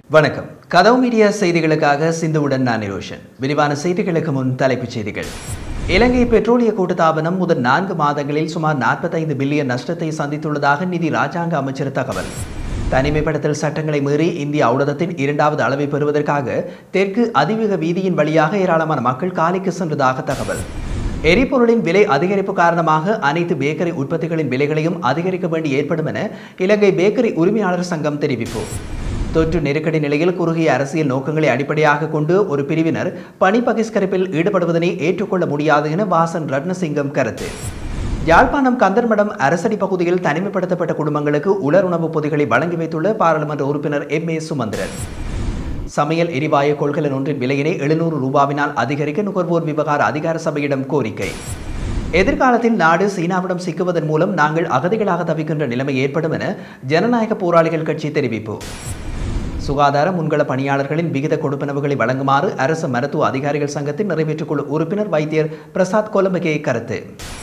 வணக்கம் கதவு மீடியா செய்திகளுக்காக சிந்துவுடன் நான் நிரோஷன் விரிவான செய்திகளுக்கு முன் தலைப்புச் செய்திகள் இலங்கை பெட்ரோலிய கூட்டுத்தாபனம் முதல் நான்கு மாதங்களில் சுமார் 45 பில்லியன் நஷ்டத்தை சந்தித்துள்ளதாக நிதி ராஜாங்க அமைச்சர் தகவல் தனிமைப்படுத்தல் சட்டங்களை மீறி இந்திய ஔடதத்தின் இரண்டாவது அளவை பெறுவதற்காக தெற்கு அதிவேக வீதியின் வழியாக ஏராளமான மக்கள் காலிக்கு சென்றதாக தகவல் எரிபொருளின் விலை அதிகரிப்பு காரணமாக அனைத்து பேக்கரி உற்பத்திகளின் விலைகளையும் அதிகரிக்க வேண்டி ஏற்படும் என இலங்கை பேக்கரி உரிமையாளர் சங்கம் தெரிவிப்பு தொற்று நெருக்கடி நிலையில் குறுகிய அரசியல் நோக்கங்களை அடிப்படையாக கொண்டு ஒரு பிரிவினர் பணி பகிஷ்கரிப்பில் ஈடுபடுவதனை ஏற்றுக்கொள்ள முடியாது என வாசன் ரத்னசிங்கம் கருத்து யாழ்ப்பாணம் கந்தர்மடம் அரசடி பகுதியில் தனிமைப்படுத்தப்பட்ட குடும்பங்களுக்கு உலர் உணவுப் பொதிகளை வழங்கி வைத்துள்ள பாராளுமன்ற உறுப்பினர் எம் ஏ சுமந்திரன் சமையல் எரிவாயு கொள்கலன் ஒன்றின் விலையினை எழுநூறு ரூபாவினால் அதிகரிக்க நுகர்வோர் விவகார அதிகார சபையிடம் கோரிக்கை எதிர்காலத்தில் நாடு சீனாவிடம் சிக்குவதன் மூலம் நாங்கள் அகதிகளாக தவிக்கின்ற நிலைமை ஏற்படும் என ஜனநாயக போராளிகள் கட்சி தெரிவிப்பு சுகாதார முன்கள பணியாளர்களின் விகித கொடுப்பனவுகளை வழங்குமாறு அரசு மருத்துவ அதிகாரிகள் சங்கத்தின் நிறைவேற்றுக்குழு உறுப்பினர் வைத்தியர் பிரசாத் கொலம்பகே கருத்து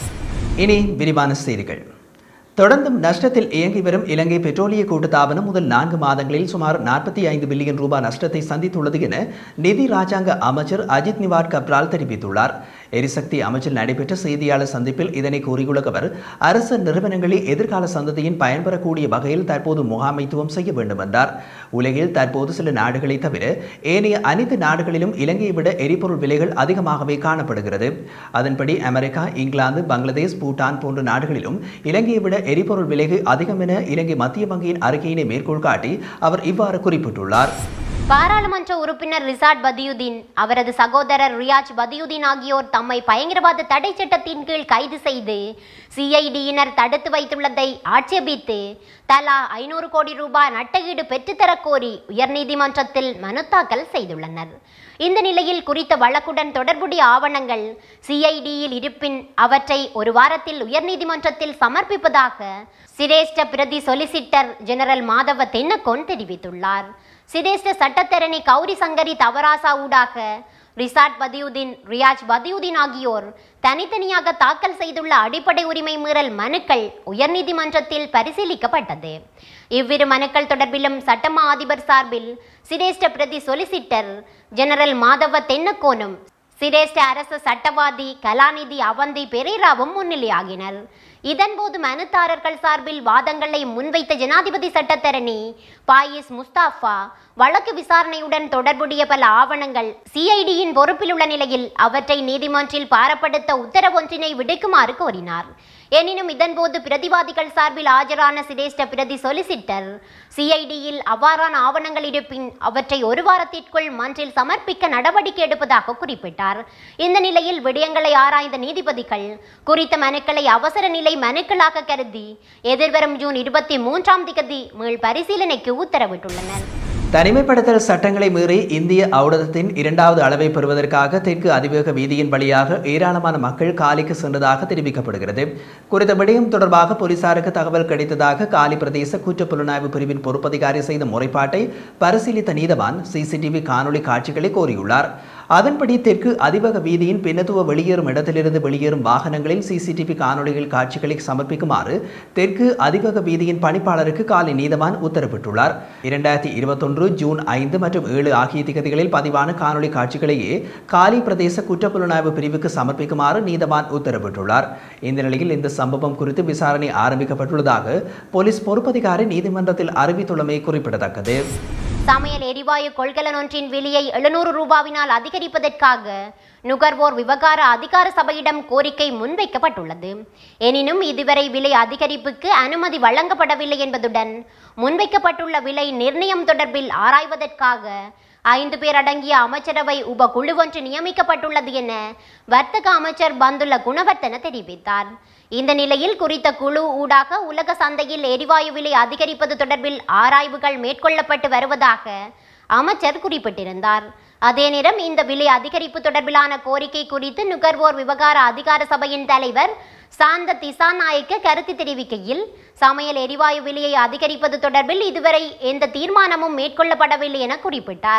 இனி விரிவான செய்திகள் தொடர்ந்தும் நஷ்டத்தில் இயங்கி வரும் இலங்கை பெட்ரோலிய கூட்டுத்தாபனம் முதல் நான்கு மாதங்களில் சுமார் நாற்பத்தி ஐந்து பில்லியன் ரூபாய் நஷ்டத்தை சந்தித்துள்ளது என நிதி ராஜாங்க அமைச்சர் அஜித் நிவாட் கப்ரால் தெரிவித்துள்ளார் எரிசக்தி அமைச்சில் நடைபெற்ற செய்தியாளர் சந்திப்பில் இதனை கூறியுள்ள அவர் அரசு நிறுவனங்களில் எதிர்கால சந்ததியின் பயன்பெறக்கூடிய வகையில் தற்போது முகாமைத்துவம் செய்ய வேண்டும் என்றார் உலகில் தற்போது சில நாடுகளை தவிர ஏனைய அனைத்து நாடுகளிலும் இலங்கையை விட எரிபொருள் விலைகள் அதிகமாகவே காணப்படுகிறது அதன்படி அமெரிக்கா இங்கிலாந்து பங்களாதேஷ் பூட்டான் போன்ற நாடுகளிலும் இலங்கையை விட எரிபொருள் விலைகள் அதிகம் என இலங்கை மத்திய வங்கியின் அறிக்கையினை மேற்கோள் காட்டி அவர் இவ்வாறு குறிப்பிட்டுள்ளார் பாராளுமன்ற உறுப்பினர் ரிசாட் பதியுதீன் அவரது சகோதரர் ரியாஜ் பதியுதீன் ஆகியோர் தம்மை பயங்கரவாத தடை சட்டத்தின் கீழ் கைது செய்து சிஐடியினர் தடுத்து வைத்துள்ளதை ஆட்சேபித்து தலா ஐநூறு கோடி ரூபாய் நட்டஈடு பெற்றுத்தரக் கோரி உயர்நீதிமன்றத்தில் மனு தாக்கல் செய்துள்ளனர் இந்த நிலையில் குறித்த வழக்குடன் தொடர்புடைய ஆவணங்கள் சிஐடியில் இருப்பின் அவற்றை ஒரு வாரத்தில் உயர்நீதிமன்றத்தில் சமர்ப்பிப்பதாக சிரேஷ்ட பிரதி சொலிசிட்டர் ஜெனரல் மாதவ தென்னக்கோன் தெரிவித்துள்ளார் சிரேஷ்ட சட்டத்தரணி கௌரி சங்கரி தவராசா ஊடாக ரிசாட் பதியுதீன் ரியாஜ் பதியுதீன் ஆகியோர் தனித்தனியாக தாக்கல் செய்துள்ள அடிப்படை உரிமை மீறல் மனுக்கள் உயர்நீதிமன்றத்தில் பரிசீலிக்கப்பட்டது இவ்விரு மனுக்கள் தொடர்பிலும் சட்டமா அதிபர் சார்பில் சிரேஷ்ட பிரதி சொலிசிட்டர் ஜெனரல் மாதவ தென்னக்கோனும் சிரேஷ்ட அரசு சட்டவாதி கலாநிதி அவந்தி பெரேராவும் முன்னிலையாகினர் இதன்போது மனுதாரர்கள் சார்பில் வாதங்களை முன்வைத்த ஜனாதிபதி சட்டத்தரணி பாயிஸ் முஸ்தாஃபா வழக்கு விசாரணையுடன் தொடர்புடைய பல ஆவணங்கள் சிஐடியின் பொறுப்பில் உள்ள நிலையில் அவற்றை நீதிமன்றில் பாரப்படுத்த உத்தரவொன்றினை விடுக்குமாறு கோரினார் எனினும் இதன்போது பிரதிவாதிகள் சார்பில் ஆஜரான சிரேஷ்ட பிரதி சொலிசிட்டர் சிஐடியில் அவ்வாறான ஆவணங்கள் இருப்பின் அவற்றை ஒரு வாரத்திற்குள் மன்றில் சமர்ப்பிக்க நடவடிக்கை எடுப்பதாக குறிப்பிட்டார் இந்த நிலையில் விடயங்களை ஆராய்ந்த நீதிபதிகள் குறித்த மனுக்களை அவசர நிலை மனுக்களாக கருதி எதிர்வரும் ஜூன் இருபத்தி மூன்றாம் திகதி மீள் பரிசீலனைக்கு உத்தரவிட்டுள்ளனர் தனிமைப்படுத்தல் சட்டங்களை மீறி இந்திய ஔடதத்தின் இரண்டாவது அளவை பெறுவதற்காக தெற்கு அதிவேக வீதியின் வழியாக ஏராளமான மக்கள் காலிக்கு சென்றதாக தெரிவிக்கப்படுகிறது குறித்த விடயம் தொடர்பாக போலீசாருக்கு தகவல் கிடைத்ததாக காலி பிரதேச குற்றப்புலனாய்வு பிரிவின் பொறுப்பதிகாரி செய்த முறைப்பாட்டை பரிசீலித்த நீதவான் சிசிடிவி காணொளி காட்சிகளை கோரியுள்ளார் அதன்படி தெற்கு அதிவேக வீதியின் பின்னத்துவ வெளியேறும் இடத்திலிருந்து வெளியேறும் வாகனங்களில் சிசிடிவி காணொளிகள் காட்சிகளை சமர்ப்பிக்குமாறு தெற்கு அதிவேக வீதியின் பணிப்பாளருக்கு காலை நீதவான் உத்தரவிட்டுள்ளார் இரண்டாயிரத்தி இருபத்தொன்று ஜூன் ஐந்து மற்றும் ஏழு ஆகிய திகதிகளில் பதிவான காணொளி காட்சிகளையே காலி பிரதேச குற்றப்புலனாய்வு பிரிவுக்கு சமர்ப்பிக்குமாறு நீதவான் உத்தரவிட்டுள்ளார் இந்த நிலையில் இந்த சம்பவம் குறித்து விசாரணை ஆரம்பிக்கப்பட்டுள்ளதாக போலீஸ் பொறுப்பதிகாரி நீதிமன்றத்தில் அறிவித்துள்ளமை குறிப்பிடத்தக்கது சமையல் எரிவாயு கொள்கலன் ஒன்றின் விலையை எழுநூறு ரூபாவினால் அதிகரிப்பதற்காக நுகர்வோர் விவகார அதிகார சபையிடம் கோரிக்கை முன்வைக்கப்பட்டுள்ளது எனினும் இதுவரை விலை அதிகரிப்புக்கு அனுமதி வழங்கப்படவில்லை என்பதுடன் முன்வைக்கப்பட்டுள்ள விலை நிர்ணயம் தொடர்பில் ஆராய்வதற்காக ஐந்து பேர் அடங்கிய அமைச்சரவை உப குழு ஒன்று நியமிக்கப்பட்டுள்ளது என வர்த்தக அமைச்சர் பந்துல குணவர்த்தன தெரிவித்தார் இந்த நிலையில் குறித்த குழு ஊடாக உலக சந்தையில் எரிவாயு விலை அதிகரிப்பது தொடர்பில் ஆராய்வுகள் மேற்கொள்ளப்பட்டு வருவதாக அமைச்சர் குறிப்பிட்டிருந்தார் அதே நேரம் இந்த விலை அதிகரிப்பு தொடர்பிலான கோரிக்கை குறித்து நுகர்வோர் விவகார அதிகார சபையின் தலைவர் சாந்த திசாநாயக்க கருத்து தெரிவிக்கையில் சமையல் எரிவாயு விலையை அதிகரிப்பது தொடர்பில் இதுவரை எந்த தீர்மானமும் மேற்கொள்ளப்படவில்லை என குறிப்பிட்டார்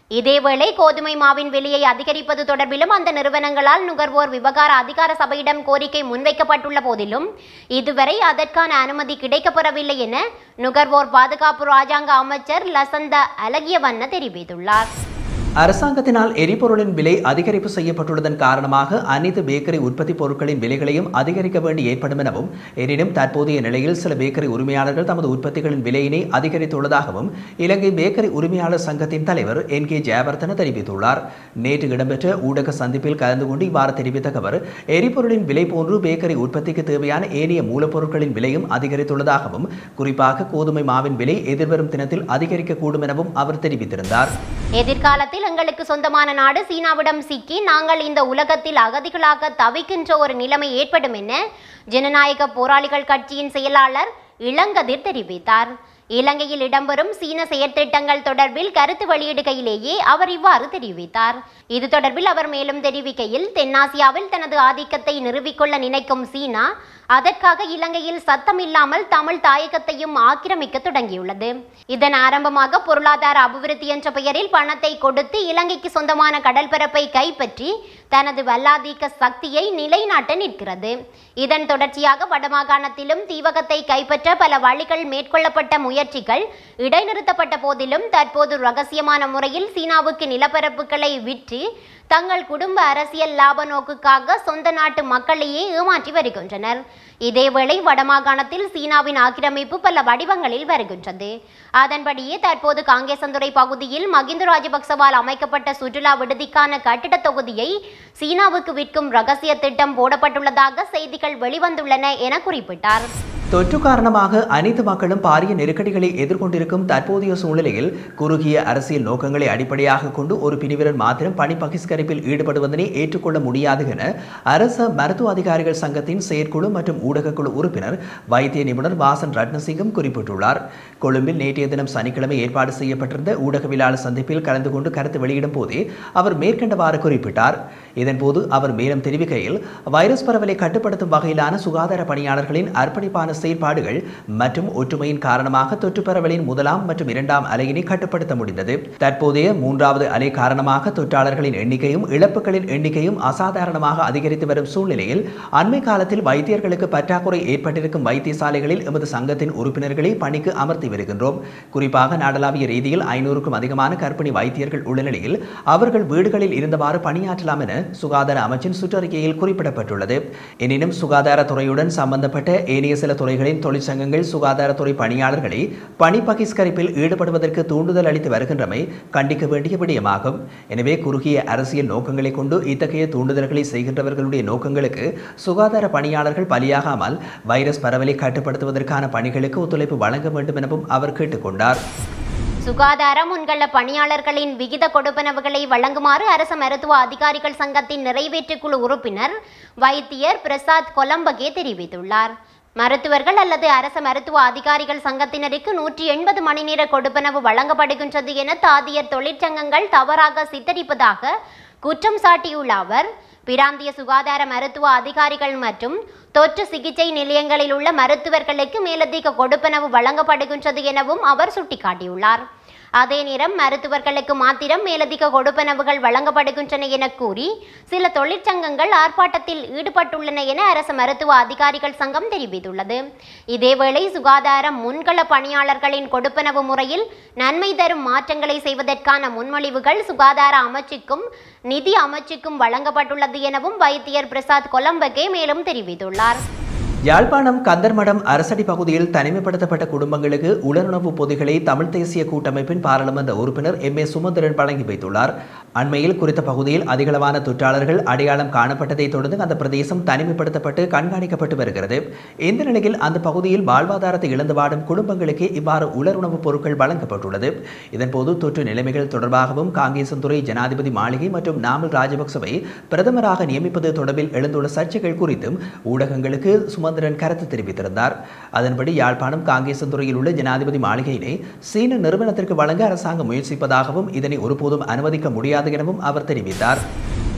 இதேவேளை கோதுமை மாவின் விலையை அதிகரிப்பது தொடர்பிலும் அந்த நிறுவனங்களால் நுகர்வோர் விவகார அதிகார சபையிடம் கோரிக்கை முன்வைக்கப்பட்டுள்ள போதிலும் இதுவரை அதற்கான அனுமதி கிடைக்கப்பெறவில்லை என நுகர்வோர் பாதுகாப்பு ராஜாங்க அமைச்சர் லசந்த அழகியவண்ண தெரிவித்துள்ளார் அரசாங்கத்தினால் எரிபொருளின் விலை அதிகரிப்பு செய்யப்பட்டுள்ளதன் காரணமாக அனைத்து பேக்கரி உற்பத்தி பொருட்களின் விலைகளையும் அதிகரிக்க வேண்டி ஏற்படும் எனவும் எனினும் தற்போதைய நிலையில் சில பேக்கரி உரிமையாளர்கள் தமது உற்பத்திகளின் விலையினை அதிகரித்துள்ளதாகவும் இலங்கை பேக்கரி உரிமையாளர் சங்கத்தின் தலைவர் என் கே ஜெயவர்தன தெரிவித்துள்ளார் நேற்று இடம்பெற்ற ஊடக சந்திப்பில் கலந்து கொண்டு இவ்வாறு தெரிவித்த அவர் எரிபொருளின் விலை போன்று பேக்கரி உற்பத்திக்கு தேவையான ஏனைய மூலப்பொருட்களின் விலையும் அதிகரித்துள்ளதாகவும் குறிப்பாக கோதுமை மாவின் விலை எதிர்வரும் தினத்தில் அதிகரிக்கக்கூடும் எனவும் அவர் தெரிவித்திருந்தார் எதிர்காலத்தில் எங்களுக்கு சொந்தமான நாடு சீனாவிடம் சிக்கி நாங்கள் இந்த உலகத்தில் அகதிகளாக தவிக்கின்ற ஒரு நிலைமை ஏற்படும் என ஜனநாயக போராளிகள் கட்சியின் செயலாளர் இளங்கதிர் தெரிவித்தார் இலங்கையில் இடம்பெறும் சீன செயற்திட்டங்கள் தொடர்பில் கருத்து வெளியிடுகையிலேயே அவர் இவ்வாறு தெரிவித்தார் இது தொடர்பில் அவர் மேலும் தெரிவிக்கையில் தென்னாசியாவில் தனது ஆதிக்கத்தை நிறுவிக்கொள்ள நினைக்கும் சீனா அதற்காக இலங்கையில் சத்தம் இல்லாமல் தமிழ் தாயகத்தையும் ஆக்கிரமிக்க தொடங்கியுள்ளது இதன் ஆரம்பமாக பொருளாதார அபிவிருத்தி என்ற பெயரில் பணத்தை கொடுத்து இலங்கைக்கு சொந்தமான கடல் பரப்பை கைப்பற்றி தனது வல்லாதிக்க சக்தியை நிலைநாட்ட நிற்கிறது இதன் தொடர்ச்சியாக வடமாகாணத்திலும் தீவகத்தை கைப்பற்ற பல வழிகள் மேற்கொள்ளப்பட்ட முயற்சிகள் இடைநிறுத்தப்பட்ட போதிலும் தற்போது ரகசியமான முறையில் சீனாவுக்கு நிலப்பரப்புகளை விற்று தங்கள் குடும்ப அரசியல் லாப நோக்குக்காக சொந்த நாட்டு மக்களையே ஏமாற்றி வருகின்றனர் இதேவேளை வடமாகாணத்தில் சீனாவின் ஆக்கிரமிப்பு பல வடிவங்களில் வருகின்றது அதன்படியே தற்போது காங்கேசந்துறை பகுதியில் மகிந்த ராஜபக்சவால் அமைக்கப்பட்ட சுற்றுலா விடுதிக்கான கட்டிட தொகுதியை சீனாவுக்கு விற்கும் ரகசிய திட்டம் போடப்பட்டுள்ளதாக செய்திகள் வெளிவந்துள்ளன என குறிப்பிட்டார் தொற்று காரணமாக அனைத்து மக்களும் பாரிய நெருக்கடிகளை எதிர்கொண்டிருக்கும் தற்போதைய சூழ்நிலையில் குறுகிய அரசியல் நோக்கங்களை அடிப்படையாக கொண்டு ஒரு பிரிவினர் மாத்திரம் பணி பகிஷ்கரிப்பில் ஈடுபடுவதனை ஏற்றுக்கொள்ள முடியாது என அரச மருத்துவ அதிகாரிகள் சங்கத்தின் செயற்குழு மற்றும் ஊடகக்குழு உறுப்பினர் வைத்திய நிபுணர் வாசன் ரட்னசிங்கம் குறிப்பிட்டுள்ளார் கொழும்பில் நேற்றைய தினம் சனிக்கிழமை ஏற்பாடு செய்யப்பட்டிருந்த ஊடகவியலாளர் சந்திப்பில் கலந்து கொண்டு கருத்து வெளியிடும் போதே அவர் மேற்கண்டவாறு குறிப்பிட்டார் இதன்போது அவர் மேலும் தெரிவிக்கையில் வைரஸ் பரவலை கட்டுப்படுத்தும் வகையிலான சுகாதார பணியாளர்களின் அர்ப்பணிப்பான செயற்பாடுகள் மற்றும் ஒற்றுமையின் காரணமாக தொற்று பரவலின் முதலாம் மற்றும் இரண்டாம் அலையினை கட்டுப்படுத்த முடிந்தது தற்போதைய மூன்றாவது அலை காரணமாக தொற்றாளர்களின் எண்ணிக்கையும் இழப்புகளின் எண்ணிக்கையும் அசாதாரணமாக அதிகரித்து வரும் சூழ்நிலையில் அண்மை காலத்தில் வைத்தியர்களுக்கு பற்றாக்குறை ஏற்பட்டிருக்கும் வைத்தியசாலைகளில் எமது சங்கத்தின் உறுப்பினர்களை பணிக்கு அமர்த்தி வருகின்றோம் குறிப்பாக நாடளாவிய ரீதியில் ஐநூறுக்கும் அதிகமான கர்ப்பிணி வைத்தியர்கள் உள்ள நிலையில் அவர்கள் வீடுகளில் இருந்தவாறு பணியாற்றலாம் என சுகாதார அமைச்சின் சுற்றறிக்கையில் குறிப்பிடப்பட்டுள்ளது எனினும் சுகாதாரத்துறையுடன் சம்பந்தப்பட்ட ஏனைய சில துறைகளின் தொழிற்சங்கங்கள் சுகாதாரத்துறை பணியாளர்களை பணி பகிஷ்கரிப்பில் ஈடுபடுவதற்கு தூண்டுதல் அளித்து வருகின்றமை கண்டிக்க வேண்டிய விடயமாகும் எனவே குறுகிய அரசியல் நோக்கங்களை கொண்டு இத்தகைய தூண்டுதல்களை செய்கின்றவர்களுடைய நோக்கங்களுக்கு சுகாதார பணியாளர்கள் பலியாகாமல் வைரஸ் பரவலை கட்டுப்படுத்துவதற்கான பணிகளுக்கு ஒத்துழைப்பு வழங்க வேண்டும் எனவும் அவர் கேட்டுக்கொண்டார் சுகாதார முன்கள பணியாளர்களின் விகித கொடுப்பனவுகளை வழங்குமாறு அரச மருத்துவ அதிகாரிகள் சங்கத்தின் நிறைவேற்றுக்குழு உறுப்பினர் வைத்தியர் பிரசாத் கொலம்பகே தெரிவித்துள்ளார் மருத்துவர்கள் அல்லது அரச மருத்துவ அதிகாரிகள் சங்கத்தினருக்கு நூற்றி எண்பது மணி நேர கொடுப்பனவு வழங்கப்படுகின்றது என தாதியர் தொழிற்சங்கங்கள் தவறாக சித்தரிப்பதாக குற்றம் சாட்டியுள்ள அவர் பிராந்திய சுகாதார மருத்துவ அதிகாரிகள் மற்றும் தொற்று சிகிச்சை நிலையங்களில் உள்ள மருத்துவர்களுக்கு மேலதிக கொடுப்பனவு வழங்கப்படுகின்றது எனவும் அவர் சுட்டிக்காட்டியுள்ளார் அதே நேரம் மருத்துவர்களுக்கு மாத்திரம் மேலதிக கொடுப்பனவுகள் வழங்கப்படுகின்றன என கூறி சில தொழிற்சங்கங்கள் ஆர்ப்பாட்டத்தில் ஈடுபட்டுள்ளன என அரசு மருத்துவ அதிகாரிகள் சங்கம் தெரிவித்துள்ளது இதேவேளை சுகாதார முன்கள பணியாளர்களின் கொடுப்பனவு முறையில் நன்மை தரும் மாற்றங்களை செய்வதற்கான முன்மொழிவுகள் சுகாதார அமைச்சுக்கும் நிதி அமைச்சுக்கும் வழங்கப்பட்டுள்ளது எனவும் வைத்தியர் பிரசாத் கொலம்பகே மேலும் தெரிவித்துள்ளார் யாழ்ப்பாணம் கந்தர்மடம் அரசடி பகுதியில் தனிமைப்படுத்தப்பட்ட குடும்பங்களுக்கு உலருணவு பொதிகளை தமிழ் தேசிய கூட்டமைப்பின் பாராளுமன்ற உறுப்பினர் எம் ஏ சுமந்திரன் வழங்கி வைத்துள்ளார் அண்மையில் குறித்த பகுதியில் அதிகளவான தொற்றாளர்கள் அடையாளம் காணப்பட்டதை தொடர்ந்து அந்த பிரதேசம் தனிமைப்படுத்தப்பட்டு கண்காணிக்கப்பட்டு வருகிறது இந்த நிலையில் அந்த பகுதியில் வாழ்வாதாரத்தை இழந்து வாடும் குடும்பங்களுக்கே இவ்வாறு உலருணவுப் பொருட்கள் வழங்கப்பட்டுள்ளது இதன்போது தொற்று நிலைமைகள் தொடர்பாகவும் காங்கேசன்துறை ஜனாதிபதி மாளிகை மற்றும் நாமல் ராஜபக்சவை பிரதமராக நியமிப்பது தொடர்பில் எழுந்துள்ள சர்ச்சைகள் குறித்தும் ஊடகங்களுக்கு சுமந்திரன் கருத்து தெரிவித்திருந்தார் அதன்படி யாழ்ப்பாணம் காங்கேசன்துறையில் உள்ள ஜனாதிபதி மாளிகையினை சீன நிறுவனத்திற்கு வழங்க அரசாங்கம் முயற்சிப்பதாகவும் இதனை ஒருபோதும் அனுமதிக்க முடியாது எனவும் அவர் தெரிவித்தார்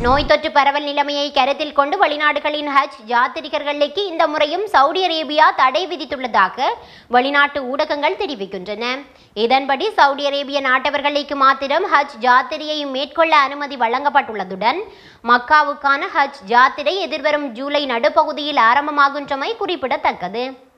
நோய் தொற்று பரவல் நிலைமையை கருத்தில் கொண்டு வெளிநாடுகளின் ஹஜ் யாத்திரிகர்களுக்கு இந்த முறையும் சவுதி அரேபியா தடை விதித்துள்ளதாக வெளிநாட்டு ஊடகங்கள் தெரிவிக்கின்றன இதன்படி சவுதி அரேபிய நாட்டவர்களுக்கு மாத்திரம் ஹஜ் ஜாத்திரையை மேற்கொள்ள அனுமதி வழங்கப்பட்டுள்ளதுடன் மக்காவுக்கான ஹஜ் ஜாத்திரை எதிர்வரும் ஜூலை நடுப்பகுதியில் ஆரம்பமாகின்றமை குறிப்பிடத்தக்கது